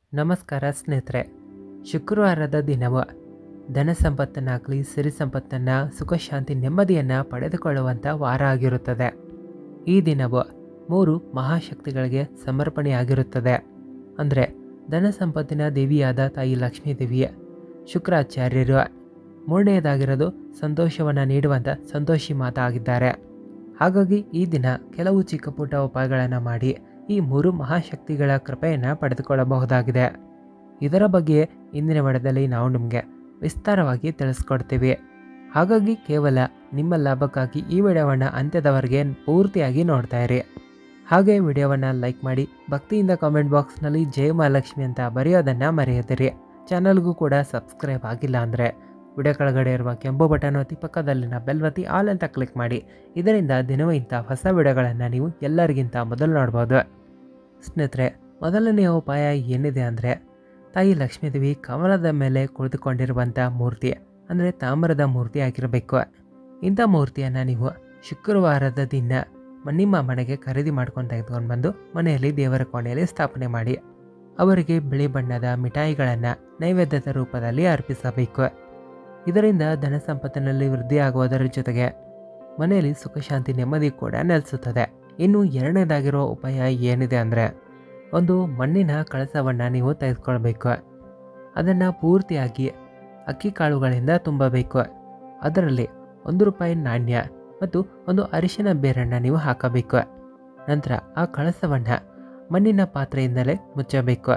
ನಮಸ್ಕಾರ ಸ್ನೇಹಿತರೆ ಶುಕ್ರವಾರದ ದಿನವು ಧನ ಸಂಪತ್ತನ್ನಾಗಲಿ ಸಿರಿ ಸಂಪತ್ತನ್ನು ಸುಖ ಶಾಂತಿ ನೆಮ್ಮದಿಯನ್ನು ಪಡೆದುಕೊಳ್ಳುವಂಥ ವಾರ ಆಗಿರುತ್ತದೆ ಈ ದಿನವು ಮೂರು ಮಹಾಶಕ್ತಿಗಳಿಗೆ ಸಮರ್ಪಣೆಯಾಗಿರುತ್ತದೆ ಅಂದರೆ ಧನ ಸಂಪತ್ತಿನ ದೇವಿಯಾದ ತಾಯಿ ಲಕ್ಷ್ಮೀ ದೇವಿಯ ಶುಕ್ರಾಚಾರ್ಯರು ಮೂರನೆಯದಾಗಿರೋದು ಸಂತೋಷವನ್ನು ನೀಡುವಂಥ ಸಂತೋಷಿ ಮಾತಾ ಆಗಿದ್ದಾರೆ ಹಾಗಾಗಿ ಈ ದಿನ ಕೆಲವು ಚಿಕ್ಕ ಪುಟ್ಟ ಉಪಾಯಗಳನ್ನು ಮಾಡಿ ಈ ಮೂರು ಮಹಾಶಕ್ತಿಗಳ ಕೃಪೆಯನ್ನು ಪಡೆದುಕೊಳ್ಳಬಹುದಾಗಿದೆ ಇದರ ಬಗ್ಗೆ ಇಂದಿನ ವಿಡಿಯೋದಲ್ಲಿ ನಾವು ನಿಮಗೆ ವಿಸ್ತಾರವಾಗಿ ತಿಳಿಸ್ಕೊಡ್ತೀವಿ ಹಾಗಾಗಿ ಕೇವಲ ನಿಮ್ಮ ಲಾಭಕ್ಕಾಗಿ ಈ ವಿಡಿಯೋವನ್ನು ಅಂತ್ಯದವರೆಗೆ ಪೂರ್ತಿಯಾಗಿ ನೋಡ್ತಾ ಇರಿ ಹಾಗೆ ವಿಡಿಯೋವನ್ನು ಲೈಕ್ ಮಾಡಿ ಭಕ್ತಿಯಿಂದ ಕಾಮೆಂಟ್ ಬಾಕ್ಸ್ನಲ್ಲಿ ಜಯ ಮಹಾಲಕ್ಷ್ಮಿ ಅಂತ ಬರೆಯೋದನ್ನು ಮರೆಯದಿರಿ ಚಾನಲ್ಗೂ ಕೂಡ ಸಬ್ಸ್ಕ್ರೈಬ್ ಆಗಿಲ್ಲ ಅಂದರೆ ವಿಡಿಯೋ ಕೆಳಗಡೆ ಇರುವ ಕೆಂಪು ಬಟನ್ ಒತ್ತಿ ಪಕ್ಕದಲ್ಲಿನ ಬೆಲ್ ಒತ್ತಿ ಆಲ್ ಅಂತ ಕ್ಲಿಕ್ ಮಾಡಿ ಇದರಿಂದ ದಿನವೂ ಇಂಥ ಹೊಸ ವಿಡಿಯೋಗಳನ್ನು ನೀವು ಎಲ್ಲರಿಗಿಂತ ಮೊದಲು ನೋಡ್ಬೋದು ಸ್ನೇಹಿತರೆ ಮೂರನೆಯ ಉಪಾಯ ಏನಿದೆ ಅಂದರೆ ತಾಯಿ ಲಕ್ಷ್ಮೀದೇವಿ ಕಮಲದ ಮೇಲೆ ಕುಳಿತುಕೊಂಡಿರುವಂಥ ಮೂರ್ತಿ ಅಂದರೆ ತಾಮ್ರದ ಮೂರ್ತಿ ಆಗಿರಬೇಕು ಇಂಥ ಮೂರ್ತಿಯನ್ನು ನೀವು ಶುಕ್ರವಾರದ ದಿನ ನಿಮ್ಮ ಮನೆಗೆ ಖರೀದಿ ಮಾಡ್ಕೊಂಡು ತೆಗೆದುಕೊಂಡು ಬಂದು ಮನೆಯಲ್ಲಿ ದೇವರ ಕೋಣೆಯಲ್ಲಿ ಸ್ಥಾಪನೆ ಮಾಡಿ ಅವರಿಗೆ ಬಿಳಿ ಬಣ್ಣದ ಮಿಠಾಯಿಗಳನ್ನು ನೈವೇದ್ಯದ ರೂಪದಲ್ಲಿ ಅರ್ಪಿಸಬೇಕು ಇದರಿಂದ ಧನ ಸಂಪತ್ತಿನಲ್ಲಿ ವೃದ್ಧಿಯಾಗುವುದರ ಜೊತೆಗೆ ಮನೆಯಲ್ಲಿ ಸುಖ ಶಾಂತಿ ನೆಮ್ಮದಿ ಕೂಡ ನೆಲೆಸುತ್ತದೆ ಇನ್ನು ಎರಡನೇದಾಗಿರೋ ಉಪಾಯ ಏನಿದೆ ಅಂದರೆ ಒಂದು ಮಣ್ಣಿನ ಕಳಸವನ್ನು ನೀವು ತೆಗೆದುಕೊಳ್ಬೇಕು ಅದನ್ನು ಪೂರ್ತಿಯಾಗಿ ಅಕ್ಕಿ ಕಾಳುಗಳಿಂದ ತುಂಬಬೇಕು ಅದರಲ್ಲಿ ಒಂದು ರೂಪಾಯಿ ನಾಣ್ಯ ಮತ್ತು ಒಂದು ಅರಿಶಿನ ಬೇರನ್ನು ನೀವು ಹಾಕಬೇಕು ನಂತರ ಆ ಕಳಸವನ್ನು ಮಣ್ಣಿನ ಪಾತ್ರೆಯಿಂದಲೇ ಮುಚ್ಚಬೇಕು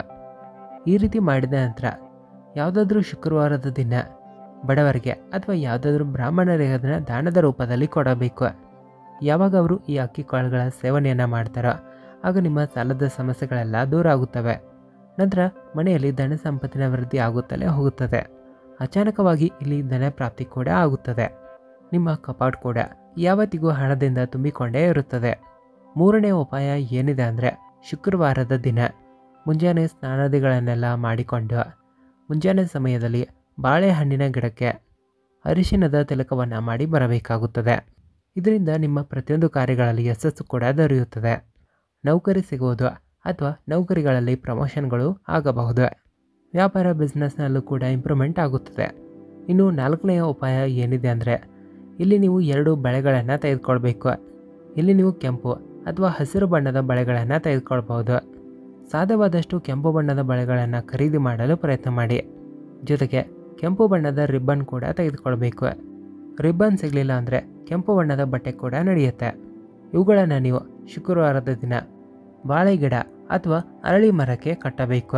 ಈ ರೀತಿ ಮಾಡಿದ ನಂತರ ಯಾವುದಾದ್ರೂ ಶುಕ್ರವಾರದ ದಿನ ಬಡವರಿಗೆ ಅಥವಾ ಯಾವುದಾದ್ರೂ ಬ್ರಾಹ್ಮಣರಿಗೆ ಅದನ್ನು ದಾನದ ರೂಪದಲ್ಲಿ ಕೊಡಬೇಕು ಯಾವಾಗ ಅವರು ಈ ಅಕ್ಕಿ ಕಾಳುಗಳ ಸೇವನೆಯನ್ನು ಮಾಡ್ತಾರೋ ಆಗ ನಿಮ್ಮ ಸಾಲದ ಸಮಸ್ಯೆಗಳೆಲ್ಲ ದೂರ ಆಗುತ್ತವೆ ನಂತರ ಮನೆಯಲ್ಲಿ ಧನ ಸಂಪತ್ತಿನ ವೃದ್ಧಿ ಆಗುತ್ತಲೇ ಹೋಗುತ್ತದೆ ಅಚಾನಕವಾಗಿ ಇಲ್ಲಿ ಧನ ಪ್ರಾಪ್ತಿ ಕೂಡ ಆಗುತ್ತದೆ ನಿಮ್ಮ ಕಪಾಟ್ ಕೂಡ ಯಾವತ್ತಿಗೂ ಹಣದಿಂದ ತುಂಬಿಕೊಂಡೇ ಇರುತ್ತದೆ ಮೂರನೇ ಉಪಾಯ ಏನಿದೆ ಅಂದರೆ ಶುಕ್ರವಾರದ ದಿನ ಮುಂಜಾನೆ ಸ್ನಾನಾದಿಗಳನ್ನೆಲ್ಲ ಮಾಡಿಕೊಂಡು ಮುಂಜಾನೆ ಸಮಯದಲ್ಲಿ ಬಾಳೆಹಣ್ಣಿನ ಗಿಡಕ್ಕೆ ಅರಿಶಿನದ ತಿಲಕವನ್ನು ಮಾಡಿ ಬರಬೇಕಾಗುತ್ತದೆ ಇದರಿಂದ ನಿಮ್ಮ ಪ್ರತಿಯೊಂದು ಕಾರ್ಯಗಳಲ್ಲಿ ಯಶಸ್ಸು ಕೂಡ ದೊರೆಯುತ್ತದೆ ನೌಕರಿ ಸಿಗುವುದು ಅಥವಾ ನೌಕರಿಗಳಲ್ಲಿ ಪ್ರಮೋಷನ್ಗಳು ಆಗಬಹುದು ವ್ಯಾಪಾರ ಬಿಸ್ನೆಸ್ನಲ್ಲೂ ಕೂಡ ಇಂಪ್ರೂವ್ಮೆಂಟ್ ಆಗುತ್ತದೆ ಇನ್ನು ನಾಲ್ಕನೆಯ ಉಪಾಯ ಏನಿದೆ ಅಂದರೆ ಇಲ್ಲಿ ನೀವು ಎರಡು ಬಳೆಗಳನ್ನು ತೆಗೆದುಕೊಳ್ಬೇಕು ಇಲ್ಲಿ ನೀವು ಕೆಂಪು ಅಥವಾ ಹಸಿರು ಬಣ್ಣದ ಬಳೆಗಳನ್ನು ತೆಗೆದುಕೊಳ್ಬಹುದು ಸಾಧ್ಯವಾದಷ್ಟು ಕೆಂಪು ಬಣ್ಣದ ಬಳೆಗಳನ್ನು ಖರೀದಿ ಮಾಡಲು ಪ್ರಯತ್ನ ಮಾಡಿ ಜೊತೆಗೆ ಕೆಂಪು ಬಣ್ಣದ ರಿಬ್ಬನ್ ಕೂಡ ತೆಗೆದುಕೊಳ್ಬೇಕು ರಿಬ್ಬನ್ ಸಿಗಲಿಲ್ಲ ಅಂದರೆ ಕೆಂಪು ಬಣ್ಣದ ಬಟ್ಟೆ ಕೂಡ ನಡೆಯುತ್ತೆ ಇವುಗಳನ್ನು ನೀವು ಶುಕ್ರವಾರದ ದಿನ ಬಾಳೆ ಗಿಡ ಅಥವಾ ಅರಳಿ ಮರಕ್ಕೆ ಕಟ್ಟಬೇಕು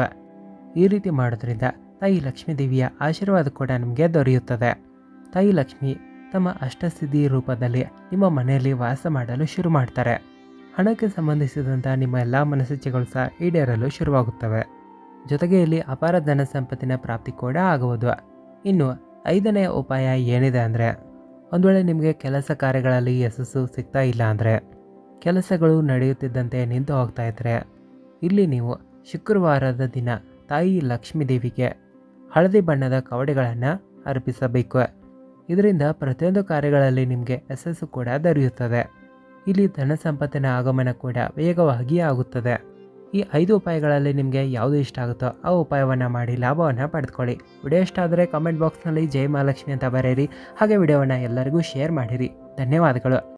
ಈ ರೀತಿ ಮಾಡೋದ್ರಿಂದ ತಾಯಿ ಲಕ್ಷ್ಮೀ ದೇವಿಯ ಆಶೀರ್ವಾದ ಕೂಡ ನಿಮಗೆ ದೊರೆಯುತ್ತದೆ ತಾಯಿ ಲಕ್ಷ್ಮಿ ತಮ್ಮ ಅಷ್ಟಸಿದ್ಧಿ ರೂಪದಲ್ಲಿ ನಿಮ್ಮ ಮನೆಯಲ್ಲಿ ವಾಸ ಮಾಡಲು ಶುರು ಮಾಡ್ತಾರೆ ಹಣಕ್ಕೆ ಸಂಬಂಧಿಸಿದಂಥ ನಿಮ್ಮ ಎಲ್ಲ ಮನಸ್ಸಿಚ್ಛೆಗಳು ಸಹ ಈಡೇರಲು ಶುರುವಾಗುತ್ತವೆ ಜೊತೆಗೆ ಇಲ್ಲಿ ಅಪಾರ ಧನ ಸಂಪತ್ತಿನ ಪ್ರಾಪ್ತಿ ಕೂಡ ಆಗುವುದು ಇನ್ನು ಐದನೆಯ ಉಪಾಯ ಏನಿದೆ ಅಂದರೆ ಒಂದು ವೇಳೆ ನಿಮಗೆ ಕೆಲಸ ಕಾರ್ಯಗಳಲ್ಲಿ ಯಶಸ್ಸು ಸಿಗ್ತಾ ಇಲ್ಲ ಅಂದರೆ ಕೆಲಸಗಳು ನಡೆಯುತ್ತಿದ್ದಂತೆ ನಿಂತು ಹೋಗ್ತಾ ಇದ್ದರೆ ಇಲ್ಲಿ ನೀವು ಶುಕ್ರವಾರದ ದಿನ ತಾಯಿ ಲಕ್ಷ್ಮೀ ದೇವಿಗೆ ಹಳದಿ ಬಣ್ಣದ ಕವಡೆಗಳನ್ನು ಅರ್ಪಿಸಬೇಕು ಇದರಿಂದ ಪ್ರತಿಯೊಂದು ಕಾರ್ಯಗಳಲ್ಲಿ ನಿಮಗೆ ಯಶಸ್ಸು ಕೂಡ ದೊರೆಯುತ್ತದೆ ಇಲ್ಲಿ ಧನ ಸಂಪತ್ತಿನ ಆಗಮನ ಕೂಡ ವೇಗವಾಗಿ ಆಗುತ್ತದೆ ಈ ಐದು ಉಪಾಯಗಳಲ್ಲಿ ನಿಮಗೆ ಯಾವುದು ಇಷ್ಟ ಆಗುತ್ತೋ ಆ ಉಪಾಯವನ್ನು ಮಾಡಿ ಲಾಭವನ್ನು ಪಡೆದುಕೊಳ್ಳಿ ವಿಡಿಯೋ ಇಷ್ಟ ಆದರೆ ಕಾಮೆಂಟ್ ಬಾಕ್ಸ್ನಲ್ಲಿ ಜೈ ಮಹಾಲಕ್ಷ್ಮಿ ಅಂತ ಬರೆಯಿರಿ ಹಾಗೆ ವಿಡಿಯೋವನ್ನು ಎಲ್ಲರಿಗೂ ಶೇರ್ ಮಾಡಿರಿ ಧನ್ಯವಾದಗಳು